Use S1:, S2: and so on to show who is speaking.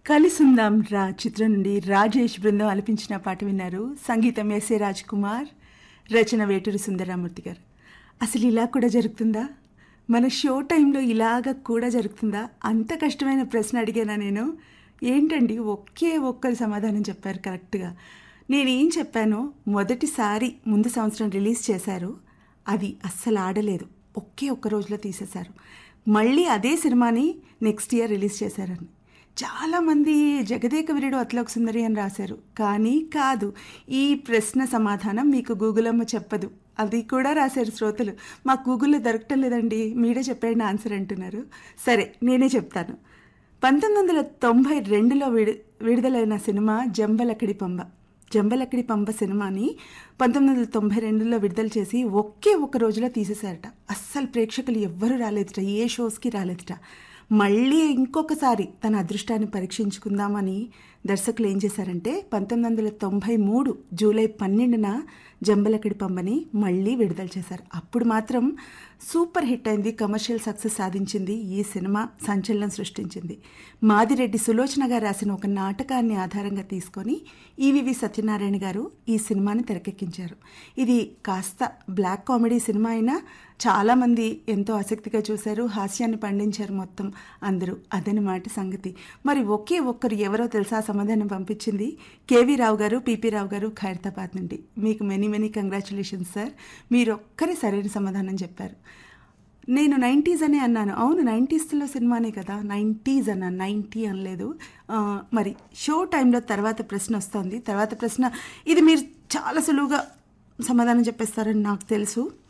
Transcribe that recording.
S1: కలిసుందాం రా చిత్రం నుండి రాజేష్ బృందం ఆలపించిన పాట విన్నారు సంగీతం ఎస్ఏ రాజ్ కుమార్ రచన వేటూరి సుందరరామూర్తి గారు అసలు ఇలా కూడా జరుగుతుందా మన షో టైంలో ఇలాగ కూడా జరుగుతుందా అంత కష్టమైన ప్రశ్న అడిగానా నేను ఏంటండి ఒకే ఒక్కరి సమాధానం చెప్పారు కరెక్ట్గా నేనేం చెప్పానో మొదటిసారి ముందు సంవత్సరం రిలీజ్ చేశారు అది అస్సలు ఆడలేదు ఒకే ఒక్క రోజులో తీసేశారు మళ్ళీ అదే సినిమాని నెక్స్ట్ ఇయర్ రిలీజ్ చేశారని చాలామంది జగదేక వీరుడు అత్లోక సుందరి అని రాశారు కానీ కాదు ఈ ప్రశ్న సమాధానం మీకు గూగుల్ అమ్మ చెప్పదు అది కూడా రాశారు శ్రోతలు మాకు గూగుల్లో దొరకటం లేదండి మీరే చెప్పండి ఆన్సర్ అంటున్నారు సరే నేనే చెప్తాను పంతొమ్మిది వందల తొంభై రెండులో విడు విడుదలైన సినిమా జంబలకడి పంబ జంబలకడి పంబ సినిమాని పంతొమ్మిది వందల తొంభై రెండులో విడుదల చేసి ఒకే ఒక్క రోజులో తీసేశారట అస్సలు ప్రేక్షకులు ఎవ్వరూ రాలేదుట ఏ షోస్కి రాలేదుట మళ్ళీ ఇంకొకసారి తన అదృష్టాన్ని పరీక్షించుకుందామని దర్శకులు ఏం చేశారంటే పంతొమ్మిది వందల తొంభై మూడు జూలై పన్నెండున జంబలకడి పంబని మళ్ళీ విడుదల చేశారు అప్పుడు మాత్రం సూపర్ హిట్ అయింది కమర్షియల్ సక్సెస్ సాధించింది ఈ సినిమా సంచలనం సృష్టించింది మాదిరెడ్డి సులోచన గారు రాసిన ఒక నాటకాన్ని ఆధారంగా తీసుకొని ఈవివి సత్యనారాయణ గారు ఈ సినిమాని తెరకెక్కించారు ఇది కాస్త బ్లాక్ కామెడీ సినిమా అయినా చాలామంది ఎంతో ఆసక్తిగా చూశారు హాస్యాన్ని పండించారు మొత్తం అందరూ అదనమాట సంగతి మరి ఒకే ఒక్కరు ఎవరో తెలుసా సమాధానం పంపించింది కేవీ రావు గారు పిపి రావు గారు ఖైరతాబాద్ నుండి మీకు మెనీ మెనీ కంగ్రాచులేషన్స్ సార్ మీరు ఒక్కరే సరైన సమాధానం చెప్పారు నేను నైంటీస్ అనే అన్నాను అవును నైంటీస్లో సినిమానే కదా నైంటీస్ అన్నాను నైంటీ అనలేదు ఆ, మరి షో టైంలో తర్వాత ప్రశ్న వస్తుంది తర్వాత ప్రశ్న ఇది మీరు చాలా సులువుగా సమాధానం చెప్పేస్తారని నాకు తెలుసు